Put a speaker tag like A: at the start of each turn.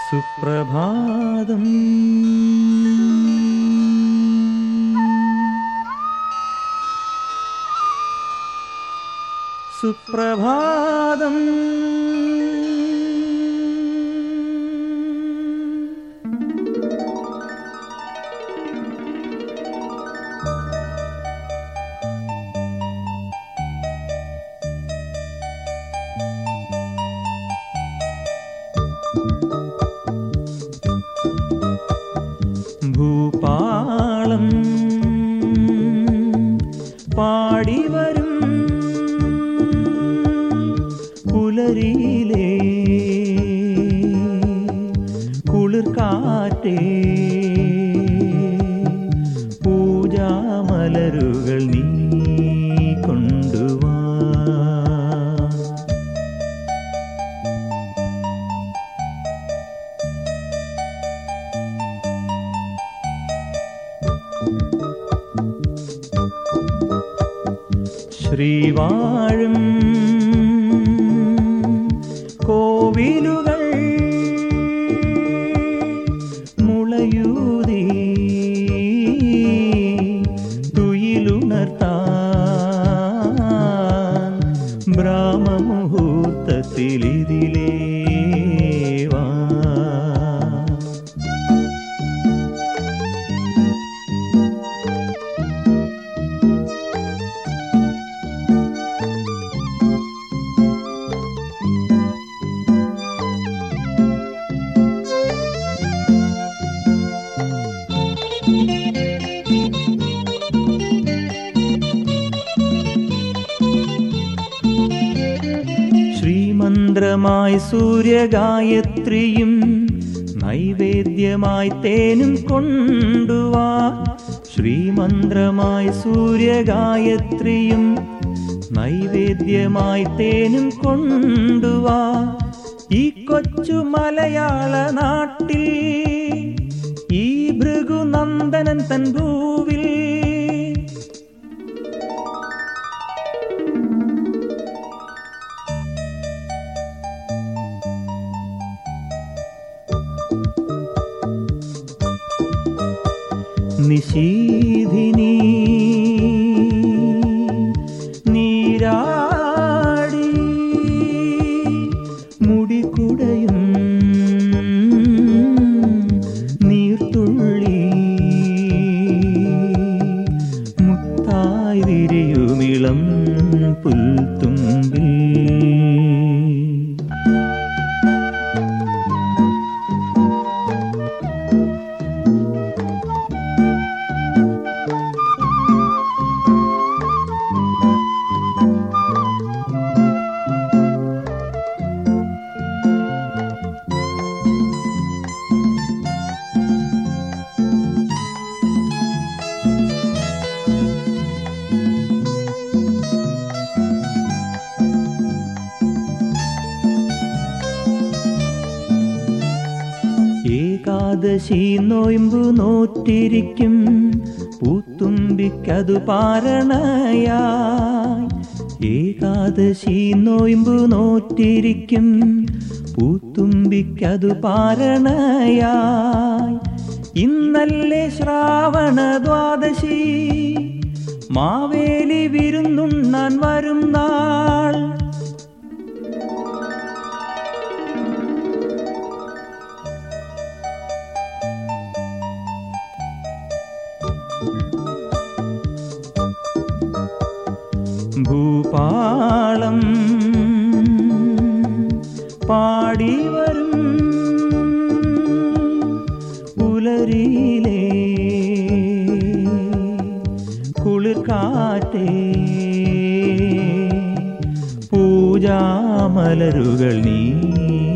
A: സുപ്രഭാതം സുപ്രഭാതം ഭൂപാളം പാടിവരും പുലരിയിലേ കുളിർക്കാറ്റേ പൂജാമലരുകൾ നീ കൊണ്ടുവാ ശ്രീവാഴും കോവിലുകൾ മുളയൂതി തുയിലുണർത്താൻ ബ്രാഹ്മമുഹൂർത്തത്തിലിതിലേ വാ ശ്രീമന്ത്രമായി സൂര്യഗായത്രിയും നൈവേദ്യമായി തേനും കൊണ്ടുവാ ശ്രീമന്ത്രമായി സൂര്യഗായത്രിയും നൈവേദ്യമായി തേനും കൊണ്ടുവാ ഈ കൊച്ചു മലയാള നാട്ടിൽ ഈ ഭൃഗുനന്ദനൻ തൻ ഭൂവിൽ നിശീധിനി നീരാടി മുടികുടയും നീർത്തുള്ളി മുത്തായി വിരിയുമിളം പുൽത്തുമ്പിൽ ഏകാദശി നോയമ്പു നോറ്റിരിക്കും പൂത്തുമ്പിക്കതു പാരണയായി ഏകാദശി നോയമ്പു നോറ്റിരിക്കും പൂത്തുമ്പിക്കതു പാരണയായി ഇന്നല്ലേ ശ്രാവണ ദ്വാദശി മാവേലി വിരുന്നുണ്ണാൻ വരും നാൾ ഭൂപാളം പാടിവരും പുലരിയിലേ കുളിർക്കാറ്റേ പൂജാമലരുകൾ നീ